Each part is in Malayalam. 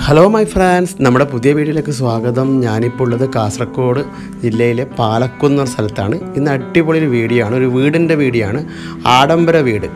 ഹലോ മൈ ഫ്രണ്ട്സ് നമ്മുടെ പുതിയ വീഡിയോയിലേക്ക് സ്വാഗതം ഞാനിപ്പോൾ ഉള്ളത് കാസർഗോഡ് ജില്ലയിലെ പാലക്കുന്ന് എന്ന സ്ഥലത്താണ് ഇന്ന് അടിപൊളി ഒരു വീഡിയോ ആണ് ഒരു വീടിൻ്റെ വീഡിയോ ആണ് ആഡംബര വീട്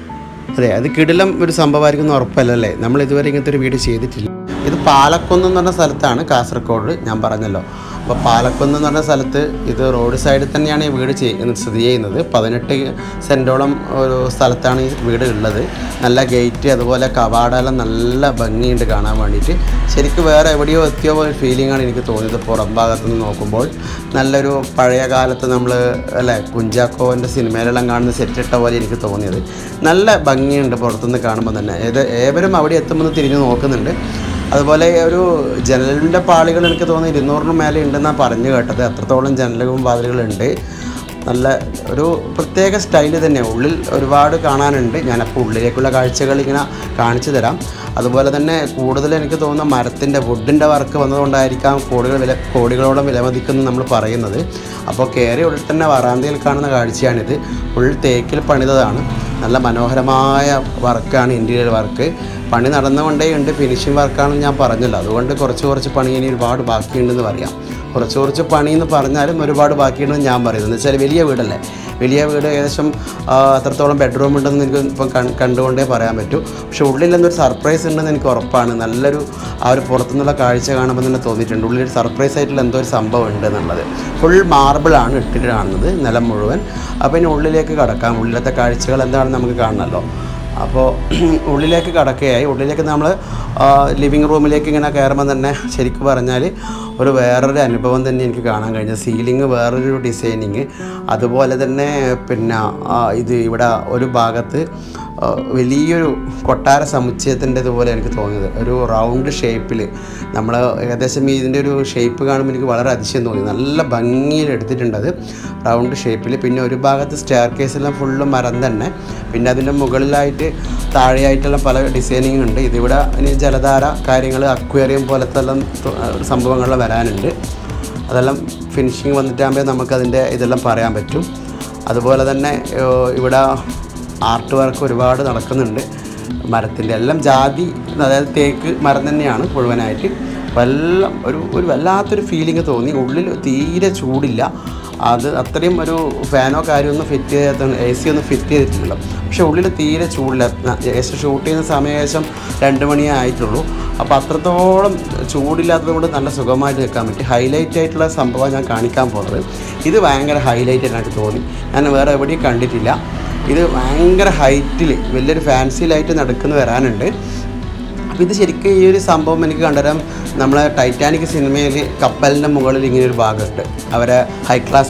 അതെ അത് കിടിലം ഒരു സംഭവമായിരിക്കും എന്ന് ഉറപ്പല്ലല്ലേ നമ്മൾ ഇതുവരെ ഇങ്ങനത്തെ ഒരു വീഡിയോ ചെയ്തിട്ടില്ല ഇത് പാലക്കുന്ന് എന്ന് പറഞ്ഞ സ്ഥലത്താണ് കാസർഗോഡ് ഞാൻ പറഞ്ഞല്ലോ അപ്പോൾ പാലക്കുന്ന് എന്ന് പറഞ്ഞ സ്ഥലത്ത് ഇത് റോഡ് സൈഡിൽ തന്നെയാണ് ഈ വീട് ചെയ്യുന്നത് സ്ഥിതി ചെയ്യുന്നത് പതിനെട്ട് സെൻറ്റോളം ഒരു സ്ഥലത്താണ് ഈ വീട് ഉള്ളത് നല്ല ഗേറ്റ് അതുപോലെ കവാടെല്ലാം നല്ല ഭംഗിയുണ്ട് കാണാൻ വേണ്ടിയിട്ട് ശരിക്കും വേറെ എവിടെയോ എത്തിയോ പോലെ ഫീലിംഗ് ആണ് എനിക്ക് തോന്നിയത് പുറം ഭാഗത്ത് നിന്ന് നോക്കുമ്പോൾ നല്ലൊരു പഴയ കാലത്ത് നമ്മൾ അല്ലേ കുഞ്ചാക്കോൻ്റെ സിനിമയിലെല്ലാം കാണുന്ന സെറ്റ് ഇട്ട പോലെ എനിക്ക് തോന്നിയത് നല്ല ഭംഗിയുണ്ട് പുറത്തുനിന്ന് കാണുമ്പോൾ തന്നെ ഏത് ഏവരും അവിടെ എത്തുമ്പോൾ തിരിഞ്ഞു നോക്കുന്നുണ്ട് അതുപോലെ ഒരു ജനലിൻ്റെ പാളികൾ എനിക്ക് തോന്നുന്നു ഇരുന്നൂറിന് മേലെ ഉണ്ടെന്നാണ് പറഞ്ഞു കേട്ടത് അത്രത്തോളം ജനലുകളും വാതിലുകളുണ്ട് നല്ല ഒരു പ്രത്യേക സ്റ്റൈല് തന്നെ ഉള്ളിൽ ഒരുപാട് കാണാനുണ്ട് ഞാനപ്പോൾ ഉള്ളിലേക്കുള്ള കാഴ്ചകൾ ഇങ്ങനെ കാണിച്ചു തരാം അതുപോലെ തന്നെ കൂടുതൽ എനിക്ക് തോന്നുന്ന മരത്തിൻ്റെ വുഡിൻ്റെ വർക്ക് വന്നതുകൊണ്ടായിരിക്കാം കോടികൾ വില കോടികളോളം വിലമതിക്കുന്നു നമ്മൾ പറയുന്നത് അപ്പോൾ കയറി ഉള്ളിൽ തന്നെ വറാന്തയിൽ കാണുന്ന കാഴ്ചയാണിത് ഫുൾ തേക്കിൽ പണിതതാണ് നല്ല മനോഹരമായ വർക്കാണ് ഇൻറ്റീരിയർ വർക്ക് പണി നടന്നുകൊണ്ടേ ഉണ്ട് ഫിനിഷിംഗ് വർക്കാണെന്ന് ഞാൻ പറഞ്ഞല്ലോ അതുകൊണ്ട് കുറച്ച് കുറച്ച് പണി ഇനി ഒരുപാട് ബാക്കിയുണ്ടെന്ന് പറയാം കുറച്ച് കുറച്ച് പണി എന്ന് പറഞ്ഞാലും ഒരുപാട് ബാക്കിയുണ്ടെന്ന് ഞാൻ പറയുന്നത് എന്ന് വെച്ചാൽ വലിയ വീടല്ലേ വലിയ വീട് ഏകദേശം ആ, അത്രത്തോളം ബെഡ്റൂം ഉണ്ടെന്ന് എനിക്ക് ഇപ്പം കൺ കണ്ടുകൊണ്ടേ പറയാൻ പറ്റൂ പക്ഷെ ഉള്ളിൽ എന്തൊരു സർപ്രൈസ് ഉണ്ടെന്ന് എനിക്ക് ഉറപ്പാണ് നല്ലൊരു ആ ഒരു പുറത്തുനിന്നുള്ള കാഴ്ച കാണുമ്പോൾ തന്നെ തോന്നിയിട്ടുണ്ട് ഉള്ളിൽ സർപ്രൈസ് ആയിട്ടുള്ള എന്തോ ഒരു സംഭവം ഉണ്ട് എന്നുള്ളത് ഫുൾ മാർബിളാണ് ഇട്ടിട്ട് കാണുന്നത് നിലം മുഴുവൻ അപ്പോൾ ഇനി ഉള്ളിലേക്ക് കടക്കാം ഉള്ളിലത്തെ കാഴ്ചകൾ എന്താണെന്ന് നമുക്ക് കാണണമല്ലോ അപ്പോൾ ഉള്ളിലേക്ക് കടക്കുകയായി ഉള്ളിലേക്ക് നമ്മൾ ലിവിങ് റൂമിലേക്ക് ഇങ്ങനെ കയറുമ്പോൾ തന്നെ ശരിക്കും പറഞ്ഞാൽ ഒരു വേറൊരു അനുഭവം തന്നെ എനിക്ക് കാണാൻ കഴിഞ്ഞു സീലിംഗ് വേറൊരു ഡിസൈനിങ് അതുപോലെ തന്നെ പിന്നെ ആ, ഇത് ഇവിടെ ഒരു ഭാഗത്ത് ആ, വലിയൊരു കൊട്ടാര സമുച്ചയത്തിൻ്റെ ഇതുപോലെ എനിക്ക് തോന്നിയത് ഒരു റൗണ്ട് ഷേപ്പിൽ നമ്മൾ ഏകദേശം ഇതിൻ്റെ ഒരു ഷേപ്പ് കാണുമ്പോൾ എനിക്ക് വളരെ അതിശയം തോന്നി നല്ല ഭംഗിയിൽ എടുത്തിട്ടുണ്ട് അത് റൗണ്ട് ഷേപ്പിൽ പിന്നെ ഒരു ഭാഗത്ത് സ്റ്റെയർ കേസെല്ലാം ഫുള്ള് മരം തന്നെ പിന്നെ അതിൻ്റെ മുകളിലായിട്ട് താഴെയായിട്ടെല്ലാം പല ഡിസൈനിങ് ഉണ്ട് ഇതിവിടെ ഇനി ജലധാര കാര്യങ്ങൾ അക്വേറിയം പോലത്തെ എല്ലാം തു- സംഭവങ്ങളെല്ലാം വരാനുണ്ട് അതെല്ലാം ഫിനിഷിങ് വന്നിട്ടാകുമ്പോൾ നമുക്കതിൻ്റെ ഇതെല്ലാം പറയാൻ പറ്റും അതുപോലെ തന്നെ ഏഹ്, ഇവിടെ ആർട്ട് വർക്ക് ഒരുപാട് നടക്കുന്നുണ്ട് മരത്തിൻ്റെ എല്ലാം ജാതി അതായത് തേക്ക് മരം തന്നെയാണ് മുഴുവനായിട്ട് അപ്പോൾ എല്ലാം ഒരു ഒരു വല്ലാത്തൊരു ഫീലിംഗ് തോന്നി ഉള്ളിൽ തീരെ ചൂടില്ല അത് അത്രയും ഒരു ഫാനോ കാര്യമൊന്നും ഫിറ്റ് ചെയ്യാത്ത എ സി ഒന്നും ഫിറ്റ് ചെയ്തിട്ടില്ല പക്ഷേ ഉള്ളിൽ തീരെ ചൂടില്ല ന- ഏകദേശം ഷൂട്ട് ചെയ്യുന്ന സമയം ഏകദേശം രണ്ട് മണിയേ ആയിട്ടുള്ളൂ അപ്പോൾ അത്രത്തോളം ചൂടില്ലാത്തത് കൊണ്ട് നല്ല സുഖമായിട്ട് നിൽക്കാൻ പറ്റി ഹൈലൈറ്റ് ആയിട്ടുള്ള സംഭവം ഞാൻ കാണിക്കാൻ പോകുന്നത് ഇത് ഭയങ്കര ഹൈലൈറ്റ് ആയിട്ട് എനിക്ക് തോന്നി ഞാൻ വേറെ എവിടെയും കണ്ടിട്ടില്ല ഇത് ഭയങ്കര ഹൈറ്റിൽ വലിയൊരു ഫാൻസി ലൈറ്റ് നടക്കുന്ന വരാനുണ്ട് അപ്പോൾ ഇത് ശരിക്കും ഈ ഒരു സംഭവം എനിക്ക് കണ്ടുവരാം നമ്മളെ ടൈറ്റാനിക് സിനിമയിൽ കപ്പലിൻ്റെ മുകളിൽ ഇങ്ങനെ ഒരു ഭാഗമുണ്ട് അവരെ high class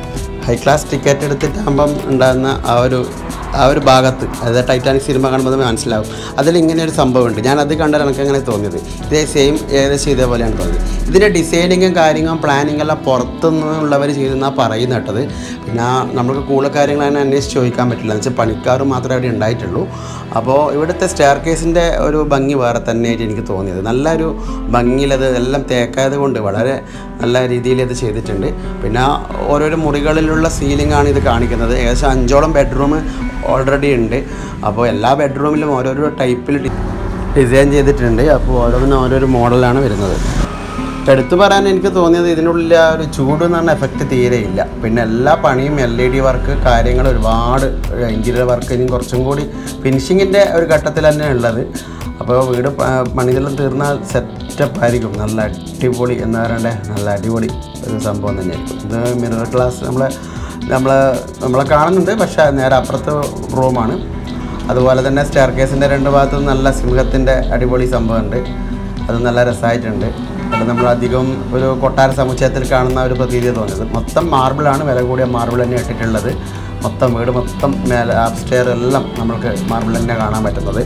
high class ticket എടുത്തിട്ടാകുമ്പം ഉണ്ടാകുന്ന ആ ഒരു ആ ഒരു ഭാഗത്ത് അതായത് ടൈറ്റാനിക് സിനിമ കാണുമ്പോൾ നമുക്ക് മനസ്സിലാവും അതിൽ ഇങ്ങനെ ഒരു സംഭവമുണ്ട് ഞാൻ അത് കണ്ടാൽ എനിക്ക് അങ്ങനെ തോന്നിയത് ഇതേ സെയിം ഏകദേശം ഇതേപോലെയാണ് തോന്നിയത് ഇതിൻ്റെ ഡിസൈനിങ്ങും കാര്യങ്ങളും പ്ലാനിങ് എല്ലാം പുറത്തുനിന്നുള്ളവർ ചെയ്തെന്നാണ് പറയുന്നത് കേട്ടത് പിന്നെ നമുക്ക് കൂടുതൽ കാര്യങ്ങൾ അതിനെ അന്വേഷിച്ച് ചോദിക്കാൻ പറ്റില്ല എന്ന് വെച്ചാൽ പണിക്കാർ മാത്രമേ അവിടെ ഉണ്ടായിട്ടുള്ളൂ അപ്പോൾ ഇവിടുത്തെ സ്റ്റെയർ കേസിൻ്റെ ഒരു ഭംഗി വേറെ തന്നെയായിട്ട് എനിക്ക് തോന്നിയത് നല്ലൊരു ഭംഗിയിലത് എല്ലാം തേക്കായത് കൊണ്ട് വളരെ നല്ല രീതിയിൽ ഇത് ചെയ്തിട്ടുണ്ട് പിന്നെ ഓരോരോ മുറികളിലുള്ള സീലിംഗ് ആണ് ഇത് കാണിക്കുന്നത് ഏകദേശം അഞ്ചോളം ബെഡ്റൂം ഓൾറെഡി ഉണ്ട് അപ്പോൾ എല്ലാ ബെഡ്റൂമിലും ഓരോരോ ടൈപ്പിൽ ഡിസൈൻ ചെയ്തിട്ടുണ്ട് അപ്പോൾ ഓരോന്നിനും ഓരോരോ മോഡലാണ് വരുന്നത് എടുത്തു പറയാൻ എനിക്ക് തോന്നിയത് ഇതിനുള്ളിൽ ആ ഒരു ചൂട് എന്ന് പറഞ്ഞ എഫക്റ്റ് തീരെയില്ല പിന്നെ എല്ലാ പണിയും എൽ ഇ ഡി വർക്ക് കാര്യങ്ങൾ ഒരുപാട് ഇൻറ്റീരിയർ വർക്ക് ഇനിയും കുറച്ചും കൂടി ഫിനിഷിങ്ങിൻ്റെ ഒരു ഘട്ടത്തിൽ തന്നെ ഉള്ളത് അപ്പോൾ വീട് പ- പണിതെല്ലാം തീർന്നാൽ സെറ്റപ്പ് ആയിരിക്കും നല്ല അടിപൊളി എന്താ പറയണ്ടേ നല്ല അടിപൊളി ഒരു സംഭവം തന്നെയായിരിക്കും ഇത് മിറർ ഗ്ലാസ് നമ്മളെ നമ്മൾ നമ്മളെ കാണുന്നുണ്ട് പക്ഷേ നേരെ അപ്പുറത്ത് റൂമാണ് അതുപോലെ തന്നെ സ്റ്റെയർ കേസിൻ്റെ രണ്ട് ഭാഗത്തും നല്ല സിംഹത്തിൻ്റെ അടിപൊളി സംഭവമുണ്ട് അത് നല്ല രസമായിട്ടുണ്ട് അത് നമ്മൾ അധികം ഒരു കൊട്ടാര സമുച്ചയത്തിൽ കാണുന്ന ഒരു പ്രതീതി തോന്നിയത് മൊത്തം മാർബിളാണ് വില കൂടിയ മാർബിൾ തന്നെ ഇട്ടിട്ടുള്ളത് മൊത്തം വീട് മൊത്തം മേലെ സ്റ്റെയർ എല്ലാം നമ്മൾക്ക് മാർബിൾ തന്നെ കാണാൻ പറ്റുന്നത്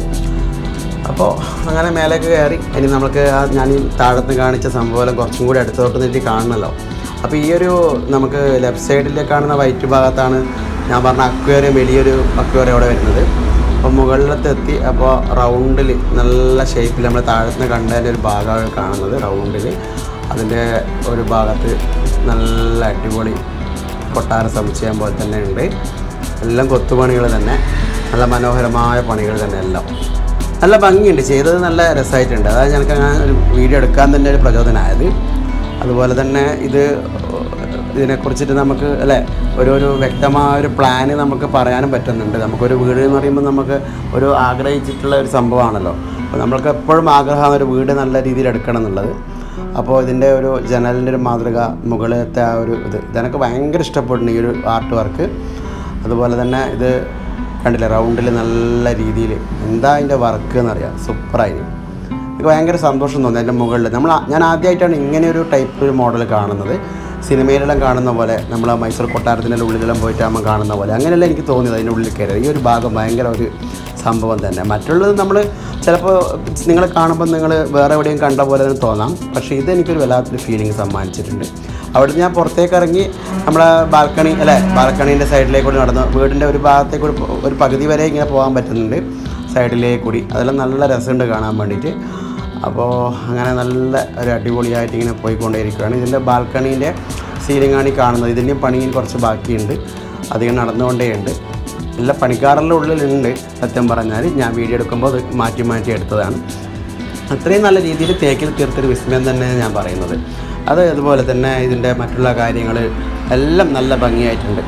അപ്പോൾ അങ്ങനെ മേലേക്ക് കയറി ഇനി നമുക്ക് ആ ഞാൻ ഈ താഴത്ത് കാണിച്ച സംഭവം കുറച്ചും കൂടി അടുത്തോട്ട് നീട്ടി കാണണമല്ലോ അപ്പോൾ ഈ ഒരു നമുക്ക് ലെഫ്റ്റ് സൈഡിൽ കാണുന്ന വൈറ്റ് ഭാഗത്താണ് ഞാൻ പറഞ്ഞ അക്വേറിയം വലിയൊരു അക്വേറിയം അവിടെ വരുന്നത് അപ്പോൾ മുകളിലത്തെ എത്തി അപ്പോൾ റൗണ്ടിൽ നല്ല ഷേപ്പിൽ നമ്മൾ താഴത്തുനിന്ന് കണ്ടതിൻ്റെ ഒരു ഭാഗമാണ് കാണുന്നത് റൗണ്ടിൽ അതിൻ്റെ ഒരു ഭാഗത്ത് നല്ല അടിപൊളി കൊട്ടാര സമുച്ചയം പോലെ തന്നെ ഉണ്ട് എല്ലാം കൊത്തുപണികൾ തന്നെ നല്ല മനോഹരമായ പണികൾ തന്നെ എല്ലാം നല്ല ഭംഗിയുണ്ട് ചെയ്തത് നല്ല രസമായിട്ടുണ്ട് അതാണ് എനിക്ക് അങ്ങനെ ഒരു വീഡിയോ എടുക്കാൻ തന്നെ ഒരു പ്രചോദനമായത് അതുപോലെ തന്നെ ഇത് ഇതിനെക്കുറിച്ചിട്ട് നമുക്ക് അല്ലേ ഒരു ഒരു വ്യക്തമായ ഒരു പ്ലാന് നമുക്ക് പറയാനും പറ്റുന്നുണ്ട് നമുക്കൊരു വീട് എന്ന് പറയുമ്പോൾ നമുക്ക് ഒരു ആഗ്രഹിച്ചിട്ടുള്ള ഒരു സംഭവമാണല്ലോ അപ്പോൾ നമ്മൾക്ക് എപ്പോഴും ആഗ്രഹമാണ് ഒരു വീട് നല്ല രീതിയിൽ എടുക്കണം എന്നുള്ളത് അപ്പോൾ ഇതിൻ്റെ ഒരു ജനലിൻ്റെ ഒരു മാതൃക മുകളിലത്തെ ആ ഒരു ഇത് ഇതെനിക്ക് ഭയങ്കര ഇഷ്ടപ്പെടുന്നു ഈ ഒരു ആർട്ട് വർക്ക് അതുപോലെ തന്നെ ഇത് കണ്ടില്ലേ റൗണ്ടിൽ നല്ല രീതിയിൽ എന്താ അതിൻ്റെ വർക്ക് എന്നറിയാം സൂപ്പറായി എനിക്ക് ഭയങ്കര സന്തോഷം തോന്നി അതിൻ്റെ മുകളിൽ നമ്മൾ ആ- ഞാൻ ആദ്യമായിട്ടാണ് ഇങ്ങനെ ഒരു ടൈപ്പ് ഒരു മോഡൽ കാണുന്നത് സിനിമയിലെല്ലാം കാണുന്ന പോലെ നമ്മൾ ആ മൈസൂർ കൊട്ടാരത്തിൻ്റെ ഉള്ളിലെല്ലാം പോയിട്ട് നമ്മൾ കാണുന്ന പോലെ അങ്ങനെയല്ല എനിക്ക് തോന്നിയത് അതിൻ്റെ ഉള്ളിൽ കയറി ഈ ഒരു ഭാഗം ഭയങ്കര ഒരു സംഭവം തന്നെ മറ്റുള്ളത് നമ്മൾ ചിലപ്പോൾ നിങ്ങൾ കാണുമ്പോൾ നിങ്ങൾ വേറെ എവിടെയും കണ്ട പോലെ തന്നെ തോന്നാം പക്ഷേ ഇത് എനിക്കൊരു വല്ലാത്തൊരു ഫീലിംഗ് സമ്മാനിച്ചിട്ടുണ്ട് അവിടെ ഞാൻ പുറത്തേക്ക് ഇറങ്ങി നമ്മളെ ബാൽക്കണി അല്ലേ ബാൽക്കണീൻ്റെ സൈഡിലേക്ക് കൂടി നടന്നു വീടിൻ്റെ ഒരു ഭാഗത്തേക്ക് കൂടി പോ- ഒരു പകുതി വരെ ഇങ്ങനെ പോകാൻ പറ്റുന്നുണ്ട് സൈഡിലേക്ക് കൂടി അതെല്ലാം നല്ല രസമുണ്ട് കാണാൻ വേണ്ടിയിട്ട് അപ്പോൾ അങ്ങനെ നല്ല ഒരു അടിപൊളിയായിട്ട് ഇങ്ങനെ പോയിക്കൊണ്ടേയിരിക്കുകയാണ് ഇതിൻ്റെ ബാൽക്കണീൻ്റെ സീലിംഗ് ആണ് ഈ കാണുന്നത് ഇതിൻ്റെയും പണിയിൽ കുറച്ച് ബാക്കിയുണ്ട് അധികം നടന്നുകൊണ്ടേയുണ്ട് എല്ലാ പണിക്കാരുടെ ഉള്ളിലുണ്ട് സത്യം പറഞ്ഞാൽ ഞാൻ വീഡിയോ എടുക്കുമ്പോൾ അത് മാറ്റി മാറ്റി എടുത്തതാണ് അത്രയും നല്ല രീതിയിൽ തേക്കിൽ തീർത്തൊരു വിസ്മയം തന്നെ ഞാൻ പറയുന്നത് അത് അതുപോലെ തന്നെ ഇതിൻ്റെ മറ്റുള്ള കാര്യങ്ങൾ എല്ലാം നല്ല ഭംഗിയായിട്ടുണ്ട്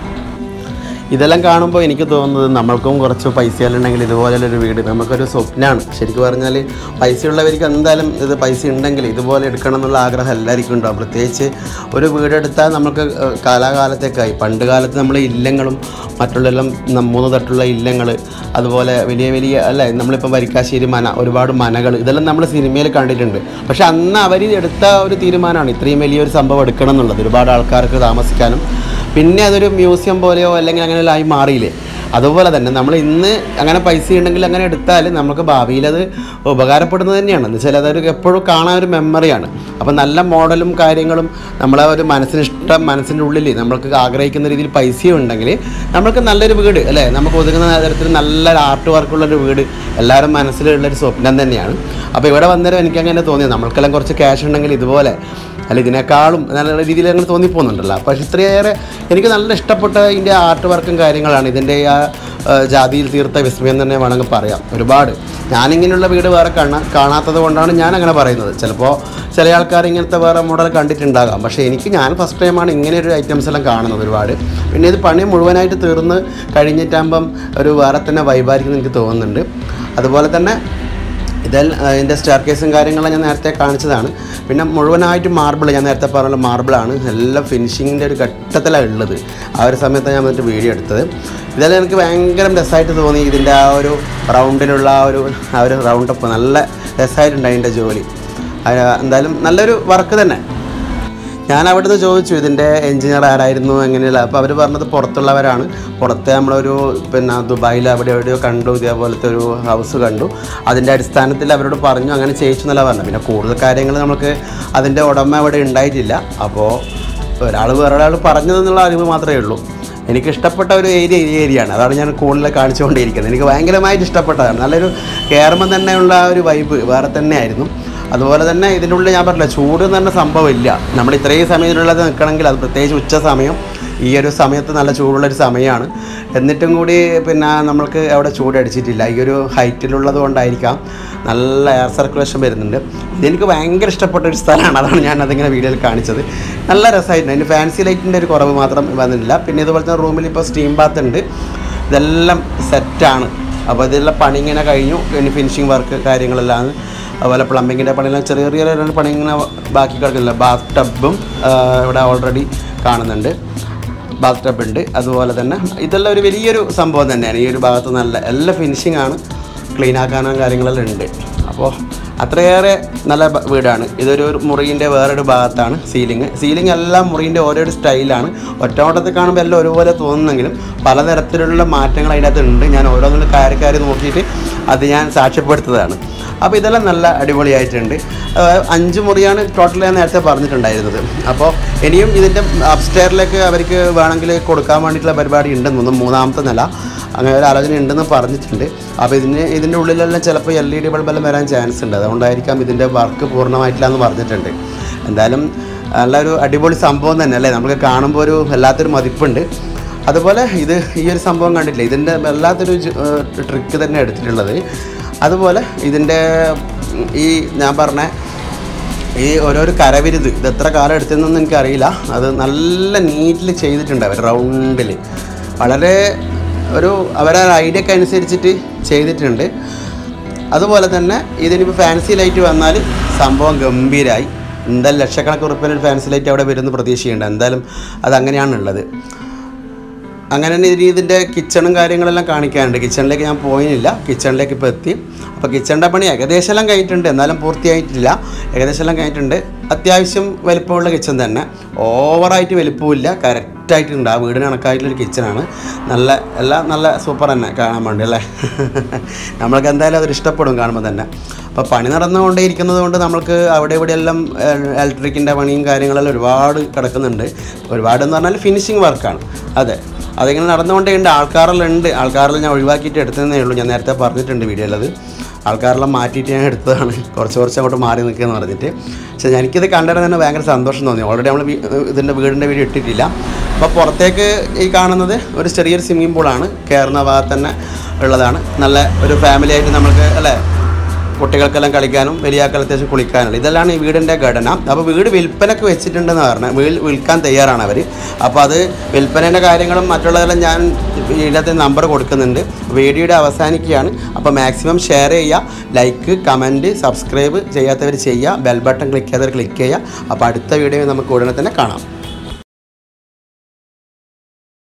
ഇതെല്ലാം കാണുമ്പോൾ എനിക്ക് തോന്നുന്നത് നമ്മൾക്കും കുറച്ച് പൈസകളുണ്ടെങ്കിൽ ഇതുപോലൊരു വീട് നമുക്കൊരു സ്വപ്നമാണ് ശരിക്കും പറഞ്ഞാൽ പൈസയുള്ളവർക്ക് എന്തായാലും ഇത് പൈസ ഉണ്ടെങ്കിൽ ഇതുപോലെ എടുക്കണം എന്നുള്ള ആഗ്രഹം എല്ലാവർക്കും ഉണ്ടാവും പ്രത്യേകിച്ച് ഒരു വീടെടുത്താൽ നമുക്ക് ഏഹ്, കാലാകാലത്തേക്കായി പണ്ട് കാലത്ത് നമ്മൾ ഇല്ലങ്ങളും മറ്റുള്ള എല്ലാം ന- മൂന്ന് തട്ടുള്ള ഇല്ലങ്ങൾ അതുപോലെ വലിയ വലിയ അല്ലേ നമ്മളിപ്പോൾ വരിക്കാശ്ശേരി മന ഒരുപാട് മനകൾ ഇതെല്ലാം നമ്മൾ സിനിമയിൽ കണ്ടിട്ടുണ്ട് പക്ഷെ അന്ന് അവർ എടുത്ത ഒരു തീരുമാനമാണ് ഇത്രയും വലിയൊരു സംഭവം എടുക്കണം എന്നുള്ളത് ഒരുപാട് ആൾക്കാർക്ക് താമസിക്കാനും പിന്നെ അതൊരു മ്യൂസിയം പോലെയോ അല്ലെങ്കിൽ അങ്ങനെ ആയി മാറിയില്ലേ അതുപോലെ തന്നെ നമ്മൾ ഇന്ന് അങ്ങനെ പൈസ ഉണ്ടെങ്കിൽ അങ്ങനെ എടുത്താൽ നമുക്ക് ഭാവിയിൽ അത് ഉപകാരപ്പെടുന്നത് തന്നെയാണ് എന്ന് വെച്ചാൽ അതൊരു എപ്പോഴും കാണാൻ ഒരു മെമ്മറിയാണ് അപ്പോൾ നല്ല മോഡലും കാര്യങ്ങളും നമ്മളെ ഒരു മനസ്സിന് ഇഷ്ടം മനസ്സിൻ്റെ ഉള്ളിൽ നമ്മൾക്ക് ആഗ്രഹിക്കുന്ന രീതിയിൽ പൈസയും ഉണ്ടെങ്കിൽ നമ്മൾക്ക് നല്ലൊരു വീട് അല്ലേ നമുക്ക് ഒതുങ്ങുന്ന തരത്തിൽ നല്ലൊരു ആർട്ട് വർക്കുള്ളൊരു വീട് എല്ലാവരും മനസ്സിലുള്ളൊരു സ്വപ്നം തന്നെയാണ് അപ്പോൾ ഇവിടെ വന്നേരം എനിക്കങ്ങനെ തോന്നിയത് നമ്മൾക്കെല്ലാം കുറച്ച് ക്യാഷ് ഉണ്ടെങ്കിൽ ഇതുപോലെ അല്ല ഇതിനേക്കാളും നല്ല രീതിയിൽ അങ്ങനെ തോന്നിപ്പോകുന്നുണ്ടല്ലോ പക്ഷേ ഇത്രയേറെ എനിക്ക് നല്ല ഇഷ്ടപ്പെട്ട ഇതിൻ്റെ ആർട്ട് വർക്കും കാര്യങ്ങളാണ് ഇതിൻ്റെ ആ ആ, ജാതിയിൽ തീർത്ത വിസ്മയം തന്നെ വേണമെങ്കിൽ പറയാം ഒരുപാട് ഞാനിങ്ങനെയുള്ള വീട് വേറെ കാണാ കാണാത്തത് കൊണ്ടാണ് ഞാൻ അങ്ങനെ പറയുന്നത് ചിലപ്പോൾ ചില ആൾക്കാർ ഇങ്ങനത്തെ വേറെ മോഡൽ കണ്ടിട്ടുണ്ടാകാം പക്ഷേ എനിക്ക് ഞാൻ ഫസ്റ്റ് ടൈമാണ് ഇങ്ങനെ ഒരു ഐറ്റംസ് എല്ലാം കാണുന്നത് ഒരുപാട് പിന്നെ ഇത് പണി മുഴുവനായിട്ട് തീർന്ന് കഴിഞ്ഞിട്ടാകുമ്പം ഒരു വേറെ തന്നെ വൈബായിരിക്കും എനിക്ക് തോന്നുന്നുണ്ട് അതുപോലെ തന്നെ ഇതെല്ലാം ഇതിൻ്റെ സ്റ്റാർ കേസും കാര്യങ്ങളും ഞാൻ നേരത്തെ കാണിച്ചതാണ് പിന്നെ മുഴുവനായിട്ട് മാർബിൾ ഞാൻ നേരത്തെ പറഞ്ഞ മാർബിളാണ് എല്ലാം ഫിനിഷിങ്ങിൻ്റെ ഒരു ഘട്ടത്തിലാണ് ഉള്ളത് ആ ഒരു സമയത്താണ് ഞാൻ വന്നിട്ട് വീഡിയോ എടുത്തത് ഇതെല്ലാം എനിക്ക് ഭയങ്കര രസമായിട്ട് തോന്നി ഇതിൻ്റെ ആ ഒരു റൗണ്ടിലുള്ള ആ ഒരു ആ ഒരു റൗണ്ടപ്പ് നല്ല രസമായിട്ടുണ്ട് അതിൻ്റെ ജോലി ആ, എന്തായാലും നല്ലൊരു വർക്ക് തന്നെ ഞാൻ അവിടുന്ന് ചോദിച്ചു ഇതിൻ്റെ എഞ്ചിനീയർ ആരായിരുന്നു എങ്ങനെയുള്ള അപ്പോൾ അവർ പറഞ്ഞത് പുറത്തുള്ളവരാണ് പുറത്തെ നമ്മളൊരു പിന്നെ ദുബായിൽ അവിടെ എവിടെയോ കണ്ടു ഇതേപോലത്തെ ഒരു ഹൗസ് കണ്ടു അതിൻ്റെ അടിസ്ഥാനത്തിൽ അവരോട് പറഞ്ഞു അങ്ങനെ ചെയ്യിച്ചു എന്നല്ല പറഞ്ഞു പിന്നെ കൂടുതൽ കാര്യങ്ങൾ നമുക്ക് അതിൻ്റെ ഉടമ അവിടെ ഉണ്ടായിട്ടില്ല അപ്പോൾ ഒരാൾ വേറൊരാൾ പറഞ്ഞതെന്നുള്ള അറിവ് മാത്രമേ ഉള്ളൂ എനിക്ക് ഇഷ്ടപ്പെട്ട ഒരു ഏരിയ ഈ ഏരിയയാണ് അതാണ് ഞാൻ കൂടുതൽ കാണിച്ചുകൊണ്ടിരിക്കുന്നത് എനിക്ക് ഭയങ്കരമായിട്ട് ഇഷ്ടപ്പെട്ടതാണ് നല്ലൊരു കയറുമ്പം തന്നെയുള്ള ആ ഒരു വൈബ് വേറെ തന്നെയായിരുന്നു അതുപോലെ തന്നെ ഇതിൻ്റെ ഉള്ളിൽ ഞാൻ പറഞ്ഞില്ല ചൂട് എന്ന് പറഞ്ഞ സംഭവം ഇല്ല നമ്മൾ ഇത്രയും സമയത്തിനുള്ളത് നിൽക്കണമെങ്കിൽ അത് പ്രത്യേകിച്ച് ഉച്ച സമയം ഈ ഒരു സമയത്ത് നല്ല ചൂടുള്ളൊരു സമയമാണ് എന്നിട്ടും കൂടി പിന്നെ നമ്മൾക്ക് അവിടെ ചൂടടിച്ചിട്ടില്ല ഈ ഒരു ഹൈറ്റിലുള്ളത് കൊണ്ടായിരിക്കാം നല്ല എയർ സർക്കുലേഷൻ വരുന്നുണ്ട് ഇതെനിക്ക് ഭയങ്കര ഇഷ്ടപ്പെട്ട ഒരു സ്ഥലമാണ് അതാണ് ഞാൻ അതിങ്ങനെ വീഡിയോയിൽ കാണിച്ചത് നല്ല രസമായിട്ടുണ്ട് അതിന് ഫാൻസി ലൈറ്റിൻ്റെ ഒരു കുറവ് മാത്രം വന്നിട്ടില്ല പിന്നെ ഇതുപോലെ തന്നെ റൂമിൽ ഇപ്പോൾ സ്റ്റീം ബാത്ത് ഉണ്ട് ഇതെല്ലാം സെറ്റാണ് അപ്പോൾ ഇതെല്ലാം പണി ഇങ്ങനെ കഴിഞ്ഞു ഇനി ഫിനിഷിങ് വർക്ക് കാര്യങ്ങളെല്ലാം അതുപോലെ പ്ലംബിങ്ങിൻ്റെ പണിയെല്ലാം ചെറിയ ചെറിയ രണ്ട് പണി ഇങ്ങനെ ബാക്കി കിടക്കുന്നില്ല ബാത്ത് ടബും ഇവിടെ ഓൾറെഡി കാണുന്നുണ്ട് ബാത്ത് ടബ് ഉണ്ട് അതുപോലെ തന്നെ ഇതെല്ലാം ഒരു വലിയൊരു സംഭവം തന്നെയാണ് ഈ ഒരു ഭാഗത്ത് നല്ല എല്ലാ ഫിനിഷിംഗ് ആണ് ക്ലീൻ ആക്കാനും കാര്യങ്ങളെല്ലാം ഉണ്ട് അപ്പോൾ അത്രയേറെ നല്ല ബ- വീടാണ് ഇതൊരു മുറിൻ്റെ വേറൊരു ഭാഗത്താണ് സീലിംഗ് സീലിംഗ് എല്ലാം മുറിൻ്റെ ഓരോരു സ്റ്റൈലാണ് ഒറ്റവട്ടത്തിൽ കാണുമ്പോൾ എല്ലാം ഒരുപോലെ തോന്നുന്നെങ്കിലും പലതരത്തിലുള്ള മാറ്റങ്ങൾ അതിനകത്ത് ഉണ്ട് ഞാൻ ഓരോന്നിലും കയറി കയറി നോക്കിയിട്ട് അത് ഞാൻ സാക്ഷ്യപ്പെടുത്തതാണ് അപ്പോൾ ഇതെല്ലാം നല്ല അടിപൊളിയായിട്ടുണ്ട് ആ, അഞ്ച് മുറിയാണ് ടോട്ടൽ ഞാൻ നേരത്തെ പറഞ്ഞിട്ടുണ്ടായിരുന്നത് അപ്പോൾ ഇനിയും ഇതിൻ്റെ അപ്സ്റ്റെയറിലേക്ക് അവർക്ക് വേണമെങ്കിൽ കൊടുക്കാൻ വേണ്ടിയിട്ടുള്ള പരിപാടി ഉണ്ടെന്ന് തോന്നുന്നു മൂന്നാമത്തെ നില അങ്ങനെ ഒരു ആലോചന ഉണ്ടെന്ന് പറഞ്ഞിട്ടുണ്ട് അപ്പോൾ ഇതിന് ഇതിൻ്റെ ഉള്ളിലെല്ലാം ചിലപ്പോൾ എൽ ഇ ഡി ബൾബെല്ലാം വരാൻ ചാൻസ് ഉണ്ട് അതുകൊണ്ടായിരിക്കാം ഇതിൻ്റെ വർക്ക് പൂർണ്ണമായിട്ടില്ല എന്ന് പറഞ്ഞിട്ടുണ്ട് എന്തായാലും നല്ലൊരു അടിപൊളി സംഭവം തന്നെ അല്ലേ നമുക്ക് കാണുമ്പോൾ ഒരു വല്ലാത്തൊരു മതിപ്പുണ്ട് അതുപോലെ ഇത് ഈ ഒരു സംഭവം കണ്ടില്ലേ ഇതിൻ്റെ വല്ലാത്തൊരു ട്രിക്ക് തന്നെ എടുത്തിട്ടുള്ളത് അതുപോലെ ഇതിൻ്റെ ഈ ഞാൻ പറഞ്ഞ ഈ ഓരോരോ കരവിരുത് ഇത് എത്ര കാലം എടുത്തതെന്നൊന്നും എനിക്കറിയില്ല അത് നല്ല നീറ്റിൽ ചെയ്തിട്ടുണ്ട് അവർ റൗണ്ടിൽ വളരെ ഒരു അവരെ ഐഡിയക്ക് അനുസരിച്ചിട്ട് ചെയ്തിട്ടുണ്ട് അതുപോലെ തന്നെ ഇതിനിപ്പോൾ ഫാൻസി ലൈറ്റ് വന്നാൽ സംഭവം ഗംഭീരമായി എന്തായാലും ലക്ഷക്കണക്കിന് ഉറുപ്പിന് ഒരു ഫാൻസി ലൈറ്റ് അവിടെ വരുന്ന പ്രതീക്ഷയുണ്ട് എന്തായാലും അത് അങ്ങനെയാണുള്ളത് അങ്ങനെ തന്നെ ഇനി ഇതിൻ്റെ കിച്ചണും കാര്യങ്ങളെല്ലാം കാണിക്കാനുണ്ട് കിച്ചണിലേക്ക് ഞാൻ പോയില്ല കിച്ചണിലേക്ക് ഇപ്പോൾ എത്തി അപ്പോൾ കിച്ചണിൻ്റെ പണി ഏകദേശം എല്ലാം കഴിഞ്ഞിട്ടുണ്ട് എന്നാലും പൂർത്തിയായിട്ടില്ല ഏകദേശം എല്ലാം കഴിഞ്ഞിട്ടുണ്ട് അത്യാവശ്യം വലിപ്പമുള്ള കിച്ചൺ തന്നെ ഓവറായിട്ട് വലിപ്പമില്ല കറക്റ്റായിട്ടുണ്ട് ആ വീടിന് കണക്കായിട്ടുള്ളൊരു കിച്ചണാണ് നല്ല എല്ലാം നല്ല സൂപ്പർ തന്നെ കാണാൻ വേണ്ടി അല്ലേ നമ്മൾക്ക് എന്തായാലും അതൊരു ഇഷ്ടപ്പെടും കാണുമ്പോൾ തന്നെ അപ്പോൾ പണി നടന്നുകൊണ്ടേ ഇരിക്കുന്നത് കൊണ്ട് നമ്മൾക്ക് അവിടെ ഇവിടെ എല്ലാം ഇലക്ട്രിക്കിൻ്റെ പണിയും കാര്യങ്ങളെല്ലാം ഒരുപാട് കിടക്കുന്നുണ്ട് ഒരുപാട് എന്ന് പറഞ്ഞാൽ ഫിനിഷിങ് വർക്കാണ് അതെ അതിങ്ങനെ നടന്നുകൊണ്ടേ ഉണ്ട് ആൾക്കാരെല്ലാം ഉണ്ട് ആൾക്കാരെല്ലാം ഞാൻ ഒഴിവാക്കിയിട്ട് എടുത്തതേ ഉള്ളൂ ഞാൻ നേരത്തെ പറഞ്ഞിട്ടുണ്ട് വീഡിയോയിൽ അത് ആൾക്കാരെല്ലാം മാറ്റിയിട്ട് ഞാൻ എടുത്തതാണ് കുറച്ച് കുറച്ച് അങ്ങോട്ട് മാറി നിൽക്കുകയെന്ന് പറഞ്ഞിട്ട് പക്ഷേ എനിക്കിത് കണ്ടിട്ട് തന്നെ ഭയങ്കര സന്തോഷം തോന്നി ഓൾറെഡി നമ്മൾ ഇതിൻ്റെ വീടിൻ്റെ വീഡിയോ ഇട്ടിട്ടില്ല അപ്പോൾ പുറത്തേക്ക് ഈ കാണുന്നത് ഒരു ചെറിയൊരു സ്വിമ്മിംഗ് പൂളാണ് കയറുന്ന ഭാഗത്ത് തന്നെ ഉള്ളതാണ് നല്ല ഒരു ഫാമിലി ആയിട്ട് നമുക്ക് അല്ലേ കുട്ടികൾക്കെല്ലാം കളിക്കാനും വലിയാക്കൾ അത്യാവശ്യം കുളിക്കാനുള്ള ഇതെല്ലാം ഈ വീടിൻ്റെ ഘടന അപ്പോൾ വീട് വിൽപ്പനക്ക് വെച്ചിട്ടുണ്ടെന്ന് പറഞ്ഞാൽ വീട് വിൽക്കാൻ തയ്യാറാണ് അവർ അപ്പോൾ അത് വിൽപ്പനേൻ്റെ കാര്യങ്ങളും മറ്റുള്ളതെല്ലാം ഞാൻ ഇതിനകത്ത് നമ്പർ കൊടുക്കുന്നുണ്ട് വീഡിയോയുടെ അവസാനിക്കുകയാണ് അപ്പോൾ മാക്സിമം ഷെയർ ചെയ്യുക ലൈക്ക് കമൻറ്റ് സബ്സ്ക്രൈബ് ചെയ്യാത്തവർ ചെയ്യുക ബെൽ ബട്ടൺ ക്ലിക്ക് ചെയ്യാത്തവർ ക്ലിക്ക് ചെയ്യുക അപ്പോൾ അടുത്ത വീഡിയോ നമുക്ക് ഉടനെ തന്നെ കാണാം